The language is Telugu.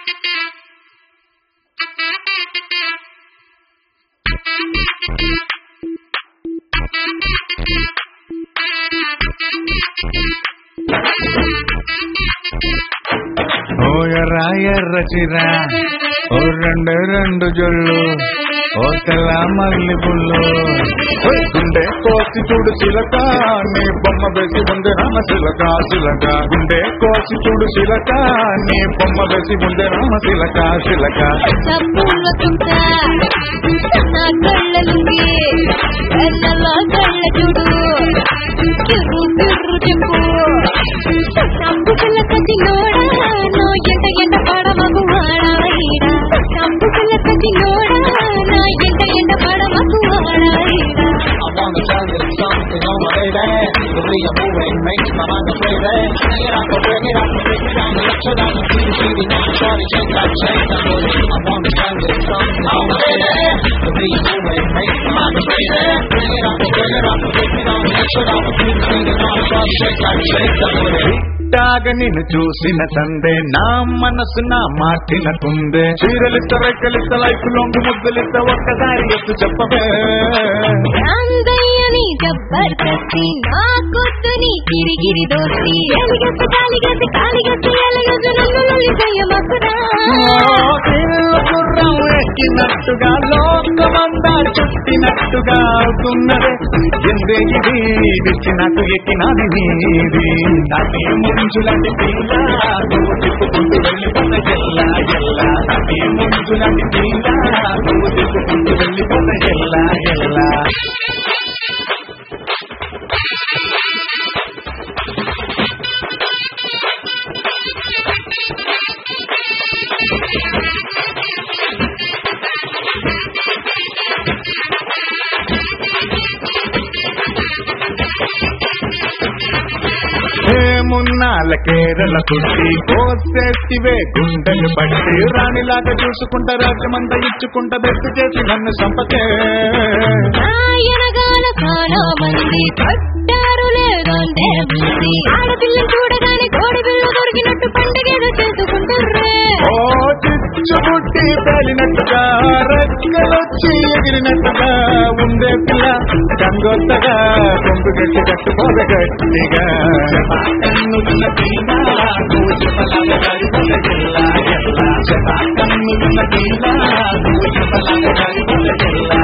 ఓ ఎర్ర ఎర్ర చిర ఓ రెండు రెండు జొల్లు ఓ తెల్ల మల్లి పుల్లు గుండె కోసి చూడు చిలక నీ బొమ్మ వేసి ఉంది రామ చిలక చిలక గుండె కోసి చూడు చిలక నీ బొమ్మ వేసి ఉంది రామ చిలక చిలక పూల తుంట నా కళ్ళలుంగి కళ్ళలో కళ్ళ చూడు కిర్రు కిర్రు చెప్పు సంపు పిల్ల కసి నోడా నో ఎంట ఎంట పడమగు వాడాయిడా సంపు పిల్ల కసి నోడా నా ఎంట ఎంట పడమగు వాడాయిడా I wanna tell you something, oh my baby. The way you're moving makes my mind go crazy. Bring it up, bring it up, bring it down, let you down, see the city now, shorty, shake that, shake that booty. I wanna tell you something, oh my baby. The way you're moving makes my mind go crazy. Bring it up, bring it up, bring it down, let you down, see the city now, shorty, shake that, shake that booty. టాగ నిన్ను చూసిన సందే నా మనసు నా మాటినకుందే చీరలిస్త రెక్కలిస్త లైఫ్ లొంగు ముద్దులిస్త ఒక్కసారి ఎత్తు చెప్పవే రాందయ్యని జబర్దస్తి నా కొద్దుని గిరిగిరి దోస్తి ఎలిగెత్తి కాలిగెత్తి కాలిగెత్తి ఎలగదు నన్ను లలితయ్య మక్కురా గుర్రం ఎక్కినట్టుగా లోకమంతా చుట్టినట్టుగా అవుతున్నదే ఎందే ఇది విచ్చి నాకు ఎక్కినది నీది నాకే ముంచులాంటి పిల్ల నువ్వు తిప్పుకుంటూ వెళ్ళిపోత ఎల్లా ఎల్లా నాకే ముంచులాంటి పిల్ల నువ్వు తిప్పుకుంటూ వెళ్ళిపోత ఎల్లా ఎల్లా ఏమున్నాల కేరళ చుట్టి కోసేసివే గుండెలు పట్టి రాణిలాగా చూసుకుంటా రాజ్యమంతా ఇచ్చుకుంటా బెట్టు చేసి నన్ను చంపకే ఆయనగాన చాలా మంది పట్టారు లేదంటే బుద్ధి ఆడపిల్లని చూడగానే కోడి పిల్ల దొరికినట్టు పండగేదో చేసుకుంటారే ఓ చిచ్చుబుట్టి పేలినట్టుగా రెక్కలొచ్చి ఎగిరినట్టుగా ఉండే పిల్ల గంగొత్తగా కొంగు గట్టి కట్టుకోద గట్టిగా కన్నున్న పిల్ల నువ్వు చెప్పలాగా గాలిపోత ఎల్లా ఎల్లా కన్నున్న పిల్ల నువ్వు చెప్పలాగా గాలిపోత ఎల్లా